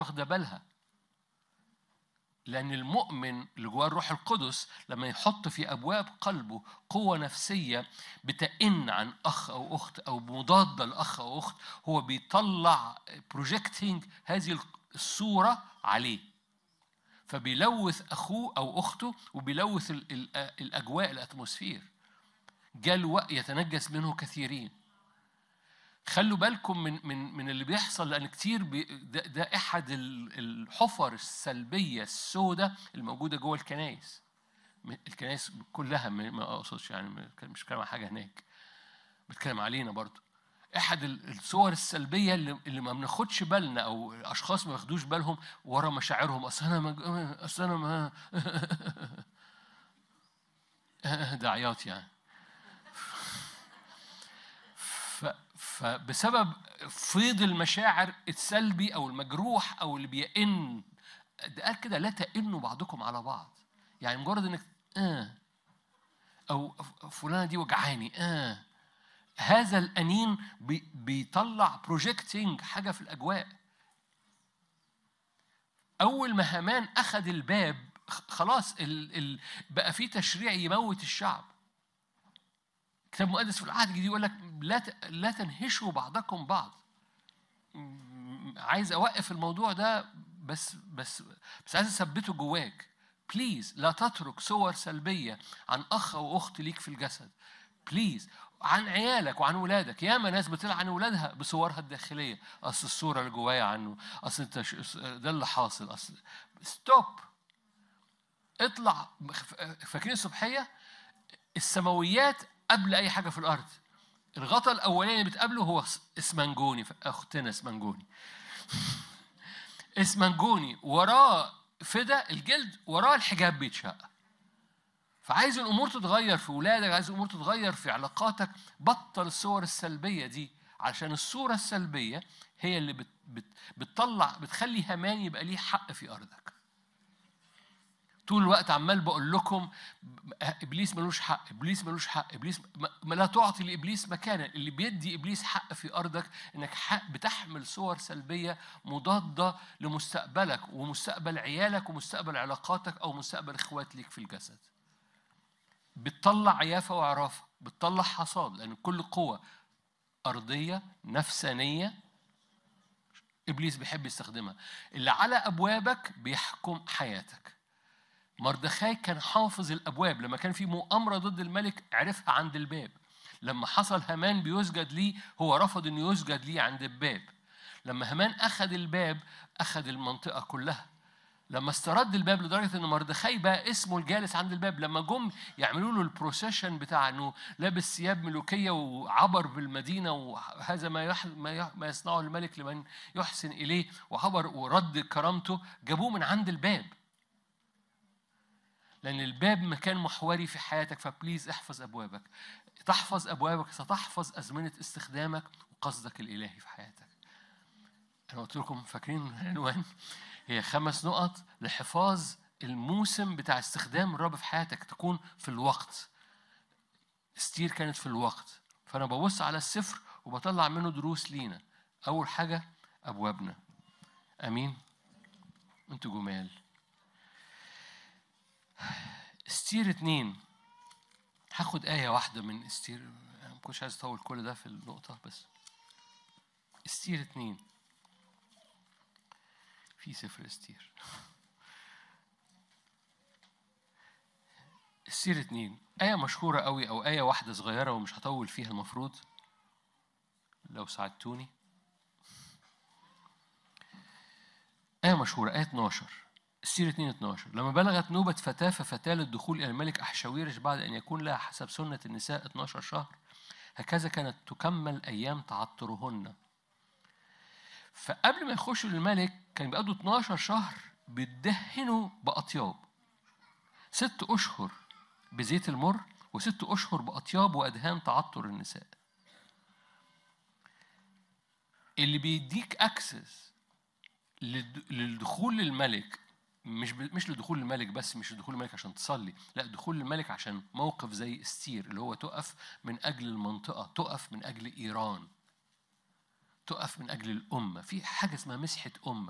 واخده بالها لأن المؤمن اللي جواه الروح القدس لما يحط في أبواب قلبه قوة نفسية بتئن عن أخ أو أخت أو مضادة لأخ أو أخت هو بيطلع بروجيكتنج هذه الصورة عليه فبيلوث أخوه أو أخته وبيلوث ال- ال- الأجواء الأتموسفير جاء الوقت يتنجس منه كثيرين خلوا بالكم من من من اللي بيحصل لان كتير بي ده, ده احد ال- الحفر السلبيه السوداء الموجوده جوه الكنائس م- الكنائس كلها م- ما اقصدش يعني م- مش بتكلم عن حاجه هناك بتكلم علينا برضو احد ال- الصور السلبيه اللي, اللي ما بناخدش بالنا او اشخاص ما بياخدوش بالهم ورا مشاعرهم اصل انا مج... اصل انا ما ده عياط يعني ف... فبسبب فيض المشاعر السلبي او المجروح او اللي بيئن ده قال كده لا تئنوا بعضكم على بعض يعني مجرد انك اه او فلانه دي وجعاني اه هذا الانين بي... بيطلع بروجيكتنج حاجه في الاجواء اول ما هامان اخذ الباب خ- خلاص ال... ال... بقى في تشريع يموت الشعب كتاب مقدس في العهد الجديد يقول لك لا ت- لا تنهشوا بعضكم بعض م- عايز اوقف الموضوع ده بس بس بس عايز اثبته جواك بليز لا تترك صور سلبيه عن اخ او اخت ليك في الجسد بليز عن عيالك وعن ولادك ياما ناس بتلعن ولادها بصورها الداخليه اصل الصوره اللي جوايا عنه اصل انت ش- ده اللي حاصل اصل ستوب اطلع فاكرين الصبحيه السماويات قبل اي حاجه في الارض الغطاء الاولاني اللي بتقابله هو اسمنجوني اختنا اسمنجوني اسمنجوني وراه فدا الجلد وراه الحجاب بيتشق فعايز الامور تتغير في ولادك عايز الامور تتغير في علاقاتك بطل الصور السلبيه دي عشان الصوره السلبيه هي اللي بت بت بتطلع بتخلي هامان يبقى ليه حق في ارضك طول الوقت عمال بقول لكم ابليس ملوش حق ابليس ملوش حق ابليس ما ما لا تعطي لابليس مكانا اللي بيدي ابليس حق في ارضك انك حق بتحمل صور سلبيه مضاده لمستقبلك ومستقبل عيالك ومستقبل علاقاتك او مستقبل اخوات ليك في الجسد بتطلع عيافه وعرافه بتطلع حصاد لان كل قوه ارضيه نفسانيه ابليس بيحب يستخدمها اللي على ابوابك بيحكم حياتك مردخاي كان حافظ الابواب لما كان في مؤامره ضد الملك عرفها عند الباب لما حصل هامان بيسجد ليه هو رفض انه يسجد ليه عند الباب لما هامان اخذ الباب اخذ المنطقه كلها لما استرد الباب لدرجه ان مردخاي بقى اسمه الجالس عند الباب لما جم يعملوا له البروسيشن بتاع انه لابس ثياب ملوكيه وعبر بالمدينه وهذا ما يح... ما, يح... ما يصنعه الملك لمن يحسن اليه وعبر ورد كرامته جابوه من عند الباب لأن الباب مكان محوري في حياتك فبليز احفظ أبوابك تحفظ أبوابك ستحفظ أزمنة استخدامك وقصدك الإلهي في حياتك أنا قلت لكم فاكرين العنوان هي خمس نقط لحفاظ الموسم بتاع استخدام الرب في حياتك تكون في الوقت استير كانت في الوقت فأنا ببص على السفر وبطلع منه دروس لينا أول حاجة أبوابنا أمين أنتوا جمال استير اتنين هاخد آية واحدة من استير أنا ما كنتش عايز أطول كل ده في النقطة بس استير اتنين في سفر استير استير اتنين آية مشهورة قوي أو آية واحدة صغيرة ومش هطول فيها المفروض لو ساعدتوني آية مشهورة آية 12 السير 2 12 لما بلغت نوبة فتاة ففتاة للدخول إلى الملك أحشاويرش بعد أن يكون لها حسب سنة النساء 12 شهر هكذا كانت تكمل أيام تعطرهن فقبل ما يخشوا للملك كان بيقضوا 12 شهر بيدهنوا بأطياب ست أشهر بزيت المر وست أشهر بأطياب وأدهان تعطر النساء اللي بيديك أكسس للدخول للملك مش ب... مش لدخول الملك بس مش لدخول الملك عشان تصلي لا دخول الملك عشان موقف زي استير اللي هو تقف من اجل المنطقه تقف من اجل ايران تقف من اجل الامه في حاجه اسمها مسحه امه